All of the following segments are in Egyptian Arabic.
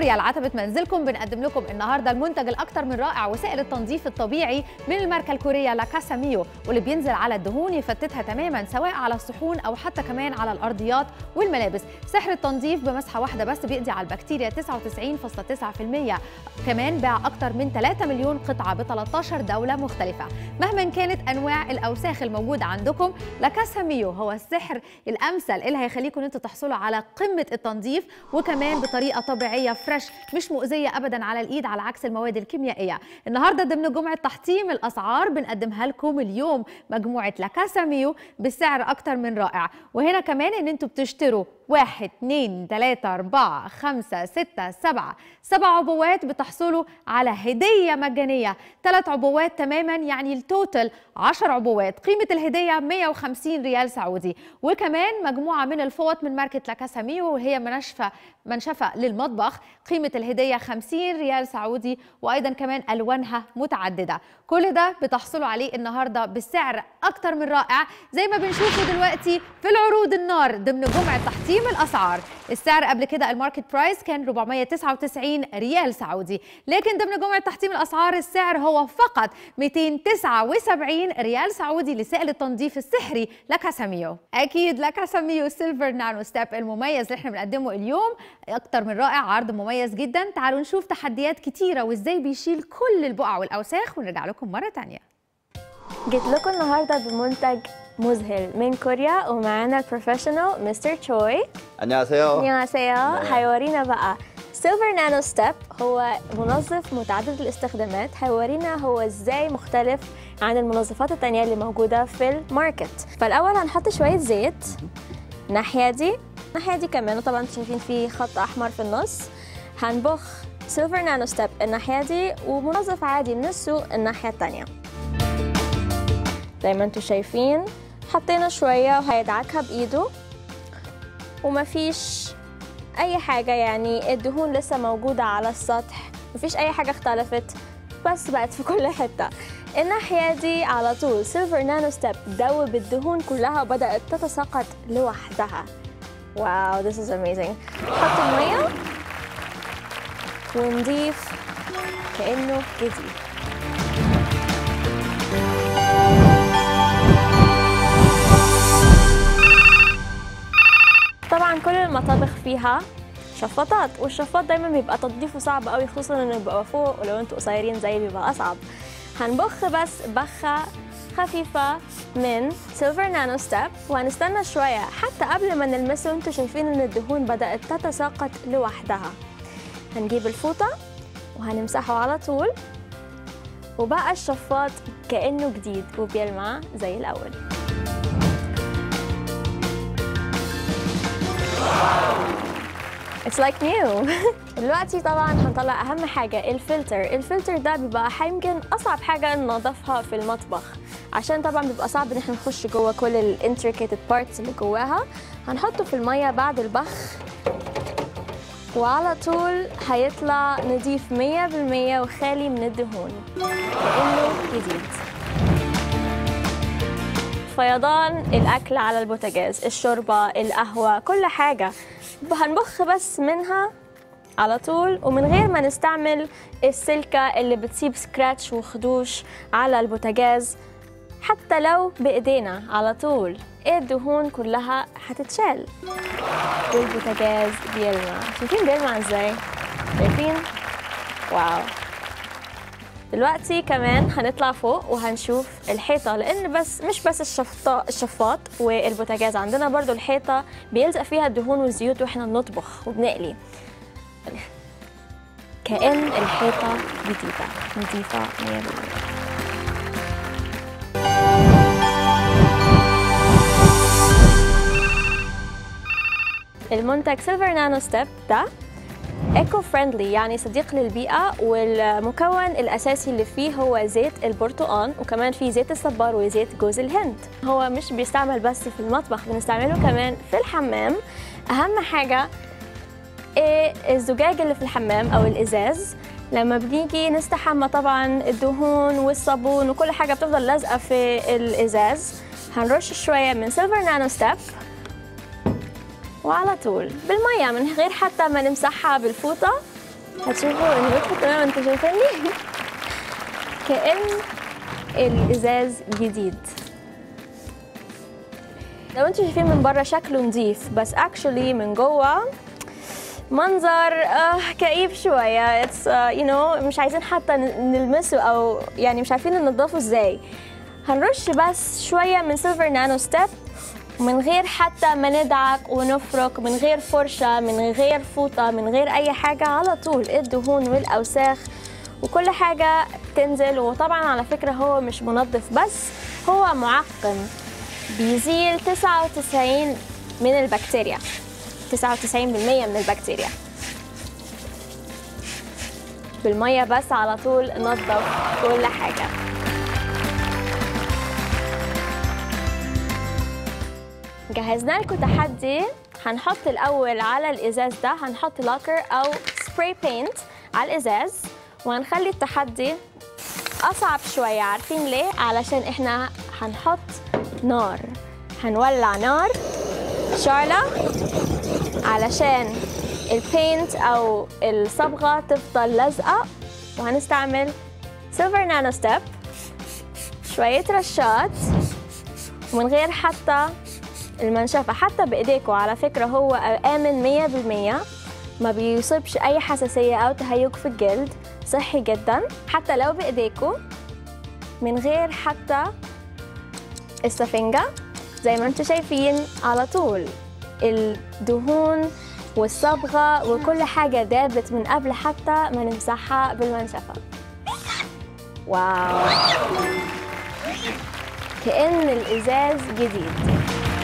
كوريا لعتبة منزلكم بنقدم لكم النهارده المنتج الاكثر من رائع وسائل التنظيف الطبيعي من الماركه الكوريه لا كاسا ميو واللي بينزل على الدهون يفتتها تماما سواء على الصحون او حتى كمان على الارضيات والملابس سحر التنظيف بمسحه واحده بس بيقضي على البكتيريا 99.9% كمان باع اكثر من 3 مليون قطعه ب 13 دوله مختلفه مهما كانت انواع الاوساخ الموجوده عندكم لا كاسا ميو هو السحر الامثل اللي هيخليكم انتوا تحصلوا على قمه التنظيف وكمان بطريقه طبيعيه فريش مش مؤذيه ابدا على الايد على عكس المواد الكيميائيه النهارده ضمن جمعه تحطيم الاسعار بنقدمها لكم اليوم مجموعه لا كاسا ميو بسعر اكتر من رائع وهنا كمان ان انتوا بتشتروا واحد اتنين تلاتة أربعة خمسة ستة سبعة سبع عبوات بتحصلوا على هدية مجانية ثلاث عبوات تماما يعني التوتال عشر عبوات قيمة الهدية 150 ريال سعودي وكمان مجموعة من الفوط من ماركة لاكاسا ميو وهي منشفة منشفة للمطبخ قيمة الهدية 50 ريال سعودي وأيضا كمان ألوانها متعددة كل ده بتحصلوا عليه النهاردة بسعر أكتر من رائع زي ما بنشوفه دلوقتي في العروض النار ضمن جمعة تحطيم الأسعار السعر قبل كده الماركت برايس كان 499 ريال سعودي لكن ضمن جمعة تحطيم الأسعار السعر هو فقط 279 ريال سعودي لسائل التنظيف السحري لاكاساميو أكيد لاكاساميو سيلفر نانو ستيب المميز اللي احنا بنقدمه اليوم أكتر من رائع عرض مميز جدا تعالوا نشوف تحديات كتيرة وإزاي بيشيل كل البقع والأوساخ ونرجع لكم مرة تانية جيت لكم النهارده بمنتج مذهل من كوريا ومعانا البروفيشنال مستر تشوي 안녕하세요. 안녕하세요 네. هيورينا بقى سيلفر نانو ستيب هو منظف متعدد الاستخدامات هيورينا هو ازاي مختلف عن المنظفات التانية اللي موجودة في الماركت فالأول هنحط شوية زيت الناحية دي الناحية دي كمان وطبعا انتوا شايفين في خط أحمر في النص هنبخ سيلفر نانو ستيب الناحية دي ومنظف عادي من السوق الناحية التانية زي ما انتوا شايفين حطينا شوية وهيدعكها بإيده ومفيش أي حاجة يعني الدهون لسه موجودة على السطح مفيش أي حاجة اختلفت بس بقت في كل حتة الناحية دي على طول سيلفر نانو ستيب دوب الدهون كلها وبدأت تتساقط لوحدها واو this is amazing نحط المية ونضيف كأنه جديد طبعا كل المطابخ فيها شفاطات والشفاط دايما بيبقى تنظيفه صعب قوي خصوصا انه بيبقى فوق ولو انتوا قصيرين زي بيبقى اصعب هنبخ بس بخه خفيفه من سيلفر نانو ستيب وهنستنى شويه حتى قبل ما نلمسه انتوا شايفين ان الدهون بدات تتساقط لوحدها هنجيب الفوطه وهنمسحه على طول وبقى الشفاط كانه جديد وبيلمع زي الاول It's like new دلوقتي طبعا هنطلع اهم حاجه الفلتر الفلتر ده بيبقى يمكن اصعب حاجه ننظفها في المطبخ عشان طبعا بيبقى صعب ان احنا نخش جوه كل الانتريكيتد بارتس اللي جواها هنحطه في الميه بعد البخ وعلى طول هيطلع نضيف 100% وخالي من الدهون كأنه جديد فيضان الأكل على البوتاجاز الشوربة القهوة كل حاجة هنبخ بس منها على طول ومن غير ما نستعمل السلكة اللي بتسيب سكراتش وخدوش على البوتاجاز حتى لو بإيدينا على طول الدهون كلها هتتشال والبوتاجاز بيلمع شايفين بيلمع ازاي؟ شايفين؟ واو دلوقتي كمان هنطلع فوق وهنشوف الحيطة لأن بس مش بس الشفاط الشفاط والبوتاجاز عندنا برضو الحيطة بيلزق فيها الدهون والزيوت واحنا بنطبخ وبنقلي كأن الحيطة جديدة نظيفة 100% المنتج سيلفر نانو ستيب ده ايكو فريندلي يعني صديق للبيئة والمكون الأساسي اللي فيه هو زيت البرتقال وكمان فيه زيت الصبار وزيت جوز الهند هو مش بيستعمل بس في المطبخ بنستعمله كمان في الحمام أهم حاجة إيه الزجاج اللي في الحمام أو الإزاز لما بنيجي نستحمى طبعا الدهون والصابون وكل حاجة بتفضل لازقة في الإزاز هنرش شوية من سيلفر نانو ستيب وعلى طول بالمية من غير حتى ما نمسحها بالفوطة هتشوفوا الوجه تمام انتوا شايفيني كأن الإزاز جديد لو انتوا شايفين من بره شكله نظيف بس اكشولي من جوه منظر آه كئيب شوية اتس يو نو مش عايزين حتى ن- نلمسه أو يعني مش عارفين ننضفه ازاي هنرش بس شوية من سيلفر نانو ستيب من غير حتى ما ندعك ونفرك من غير فرشة من غير فوطة من غير أي حاجة على طول الدهون والأوساخ وكل حاجة تنزل وطبعا على فكرة هو مش منظف بس هو معقم بيزيل 99 من البكتيريا 99% من البكتيريا بالمية بس على طول نظف كل حاجة جهزنا لكم تحدي هنحط الأول على الإزاز ده هنحط لاكر أو سبراي بينت على الإزاز وهنخلي التحدي أصعب شوية عارفين ليه؟ علشان إحنا هنحط نار هنولع نار شعلة علشان البينت أو الصبغة تفضل لازقة وهنستعمل سيلفر نانو ستيب شوية رشات ومن غير حتى المنشفة حتى بإيديكوا على فكرة هو آمن مية بالمية ما بيصيبش أي حساسية أو تهيج في الجلد صحي جدا حتى لو بإيديكوا من غير حتى السفنجة زي ما انتم شايفين على طول الدهون والصبغة وكل حاجة دابت من قبل حتى ما نمسحها بالمنشفة واو كأن الإزاز جديد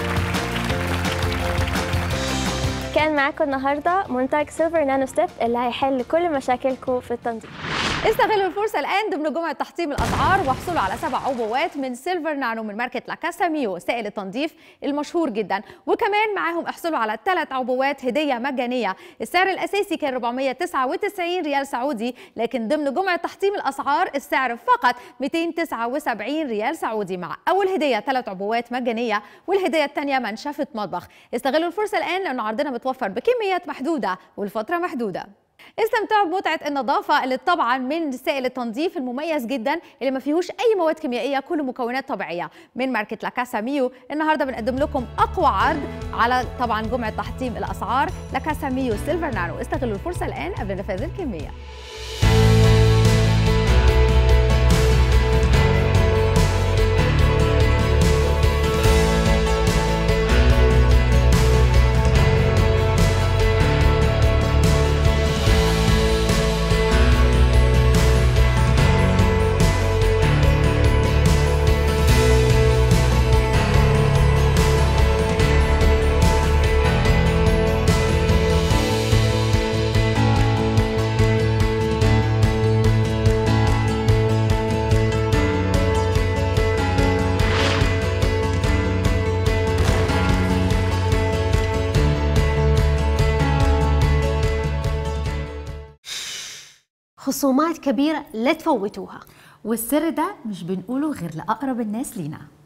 كان معاكم النهارده منتج سيلفر نانو ستيب اللي هيحل كل مشاكلكم في التنظيف استغلوا الفرصة الآن ضمن جمعة تحطيم الأسعار واحصلوا على سبع عبوات من سيلفر نانو من ماركة لاكاسا ميو سائل التنظيف المشهور جدا وكمان معاهم احصلوا على ثلاث عبوات هدية مجانية السعر الأساسي كان 499 ريال سعودي لكن ضمن جمعة تحطيم الأسعار السعر فقط 279 ريال سعودي مع أول هدية ثلاث عبوات مجانية والهدية الثانية منشفة مطبخ استغلوا الفرصة الآن لأن عرضنا متوفر بكميات محدودة والفترة محدودة استمتعوا بمتعة النظافة اللي طبعا من سائل التنظيف المميز جدا اللي ما فيهوش أي مواد كيميائية كله مكونات طبيعية من ماركة لاكاسا ميو النهاردة بنقدم لكم أقوى عرض على طبعا جمعة تحطيم الأسعار لاكاسا ميو سيلفر نانو استغلوا الفرصة الآن قبل نفاذ الكمية خصومات كبيرة لا تفوتوها والسر ده مش بنقوله غير لأقرب الناس لينا